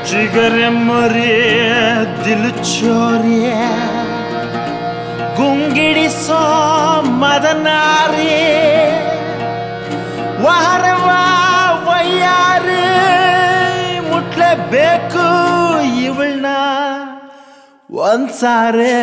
जिगर मरे दिल चोरिए ಗುಂಗಿಡಿಸೋ ಮದನಾರಿ ವಾರವ ವಯ್ಯಾರಿ ಮುಟ್ಲೇಬೇಕು ಇವಳನ್ನ ಒಂದ್ಸಾರೆ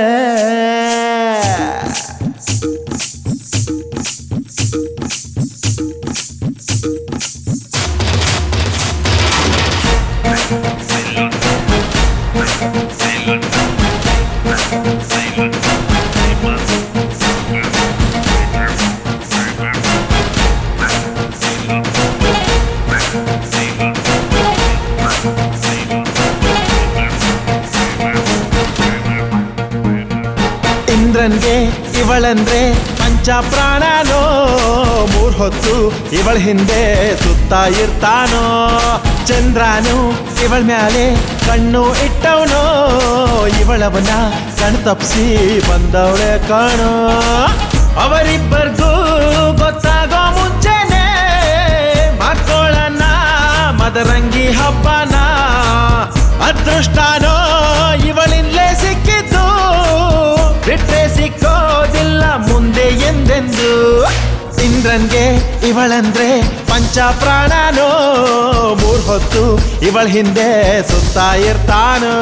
ಇಂದ್ರನ್ಗೆ ಇವಳಂದ್ರೆ ಪಂಚ ಪ್ರಾಣನೋ ಮೂರ್ ಹೊತ್ತು ಇವಳ ಹಿಂದೆ ಸುತ್ತ ಇರ್ತಾನೋ ಚಂದ್ರನು ಇವಳ ಮ್ಯಾಲೆ ಕಣ್ಣು ಇಟ್ಟವನೋ ಇವಳವನ ಕಣ್ ತಪ್ಸಿ ಬಂದವಳೆ ಕಾಣೋ ಅವರಿಬ್ಬರಿಗೂ ಗೊತ್ತಾಗೋ ಮುಂಚೆನೆ ಮಾಡ್ಕೊಳ್ಳೋಣ ಮದರಂಗಿ ಹಬ್ಬನ ಅದೃಷ್ಟನೋ ಇವಳಿಂದಲೇ ಸಿಕ್ಕಿದ್ದು ಬಿಟ್ರೆ ಸಿಕ್ಕೋದಿಲ್ಲ ಮುಂದೆ ಎಂದೆಂದು ಇಂದ್ರನ್ಗೆ ಇವಳಂದ್ರೆ ಪಂಚ ಪ್ರಾಣನೋ ಮೂರ್ ಹೊತ್ತು ಇವಳ ಹಿಂದೆ ಸುತ್ತ ಇರ್ತಾನೋ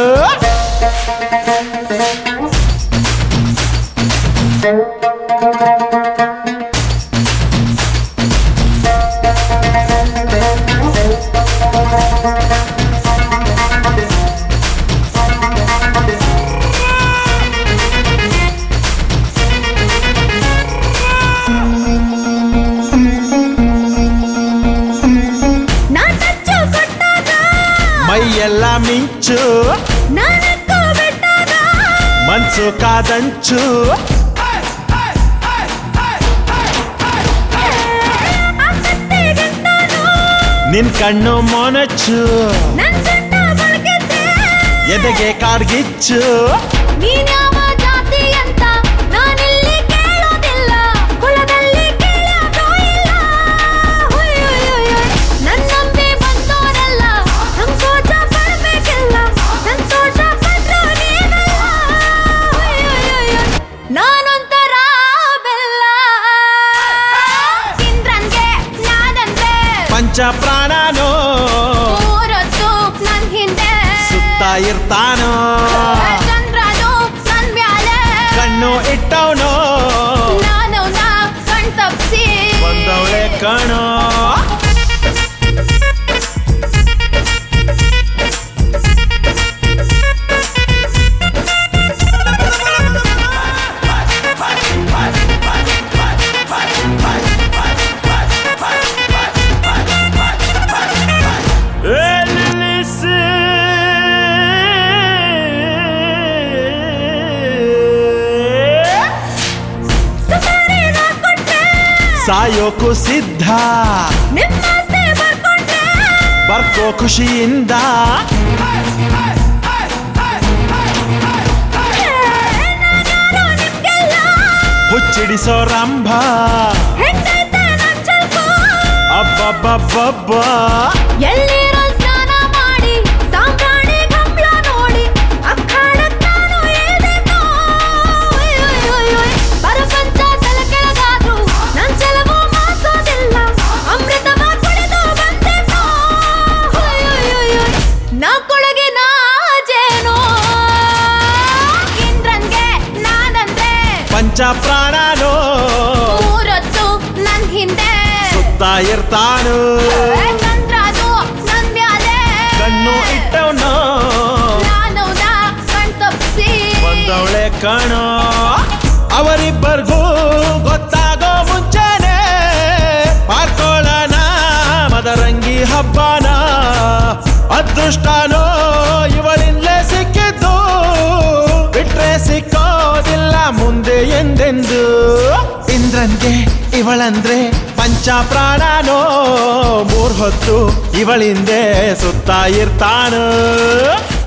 ನಾನ್ ಟಚ್ಚು ಕೊಟ್ಟಾಗ ಮೈಯೆಲ್ಲ ಮಿಂಚು ನಾನಕ್ಕೂ ಬಿಟ್ಟಾಗ ಮನ್ಸು ಕಾದಂಚು ಅಕ್ಕತ್ತಿಗಿಂತನೂ ನಿನ್ ಕಣ್ಣು ಮೊನಚು ನನ್ ಸೊಂಟ ಮೊಳಗಿದ್ದೆ. ಎದೆಗೆ ಕಾಡ್ಗಿಚ್ಚು ನೀನ್ಯಾವ ಜಾತಿ ಅಂತ ನಾನಿಲ್ಲಿ ಕೇಳೋದಿಲ್ಲ ಕುಲದಲ್ಲಿ ಕೇಳೋದೂ ಇಲ್ಲ ಹುಯ್ ಹುಯ್ ಹುಯ್ ಹುಯ್. ನನ್ನಂಬಿ ಬಂದೋರೆಲ್ಲ ಸಂಕೋಚ ಪಡ್ಬೇಕಿಲ್ಲ ಸಂತೋಷ ಪಟ್ರು ನೀನಲ್ಲ ಹುಯ್ ಹುಯ್ ಹುಯ್ ಹುಯ್. ನಾನೊಂಥರ ಬೆಲ್ಲ ಇಂದ್ರನ್ಗೆ ನಾನಂದ್ರೆ ಪಂಚ ಪ್ರಾಣನೋ ಮೂರೊತ್ತು ನನ್ ಹಿಂದೆ ಸುತ್ತ ಇರ್ತಾನೋ ಚಂದ್ರನು ನನ್ ಮ್ಯಾಲೆ ಕಣ್ಣು ಇಟ್ಟವನೋ ನಾನು ನಾ ಕಣ್ ತಪ್ಸಿ ಬಂದವಳೆ ಕಣೋ ಏ ನಿಲ್ಲಿಸಿ. ಸುಮಾರಿ ನೋಡ್ಕೊಂಡ್ರೆ ಸಾಯೋಕು ಸಿದ್ಧ ನಿಮ್ಮಾಸ್ತಿ ಬರ್ಕೊಂಡ್ರೆ ಬರ್ಕೋ ಖುಷಿಯಿಂದ ನಾನ್ಯಾರೋ ನಿಮ್ಗೆಲ್ಲ ಹುಚ್ಚಿಡಿಸೋ ರಂಭ ಹೆಂಗೈತೆ ನನ್ ಚಲ್ಕು ಅಬ್ಬಬ್ಬಬ್ಬಬ್ಬ ಎಳ್ಳೀರೋ ಸ್ನಾನ ಮಾಡಿ ಸಾಂಬ್ರಾಣಿ ಕಂಬ್ಳ ನೋಡಿ ಅಖಾಡಕ್ ನಾನು ಇಳ್ದೆನೋ. ಉಯ್ ಉಯ್ ಉಯ್ ಉಯ್. ಪರಪಂಚ ತಲೆ ಕೆಳಗಾದ್ರು ನನ್ ಚೆಲುವು ಮಾಸೋದಿಲ್ಲ ಅಮೃತವ ಕುಡಿದು ಬಂದೆನೋ. ಉಯ್ ಉಯ್ ಉಯ್ ಉಯ್. ನಾಕೊಳಗೆ ನಾಜೇನೋ ಇಂದ್ರನ್ಗೆ ನಾನಂದ್ರೆ ಪಂಚ ಪ್ರಾಣನೋ ಮೂರೊತ್ತು ನನ್ ಹಿಂದೆ ಸುತ್ತ ಇರ್ತಾನು ಚಂದ್ರನು ನನ್ ಮ್ಯಾಲೆ ಕಣ್ಣು ಇಟ್ಟವನೋ ನಾನು ನಾ ಕಣ್ ತಪ್ಸಿ ಬಂದವಳೆ ಕಣೋ ಅವರಿಬ್ಬರಿಗೂ ಗೊತ್ತಾಗೋ ಮುಂಚೆನೆ ಮಾಡ್ಕೊಳ್ಳೋಣ ಮದರಂಗಿ ಹಬ್ಬನ ಅದೃಷ್ಟನೋ ಇವಳಿಂದಲೇ ಸಿಕ್ಕಿದ್ದು ಬಿಟ್ರೆ ಸಿಕ್ಕೋದಿಲ್ಲ ಮುಂದೆ ಎಂದೆಂದು ಇಂದ್ರನ್ಗೆ ಇವಳಂದ್ರೆ ಪಂಚ ಪ್ರಾಣನೋ ಮೂರ್ ಹೊತ್ತು ಇವಳಿಂದೆ ಸುತ್ತ ಇರ್ತಾನು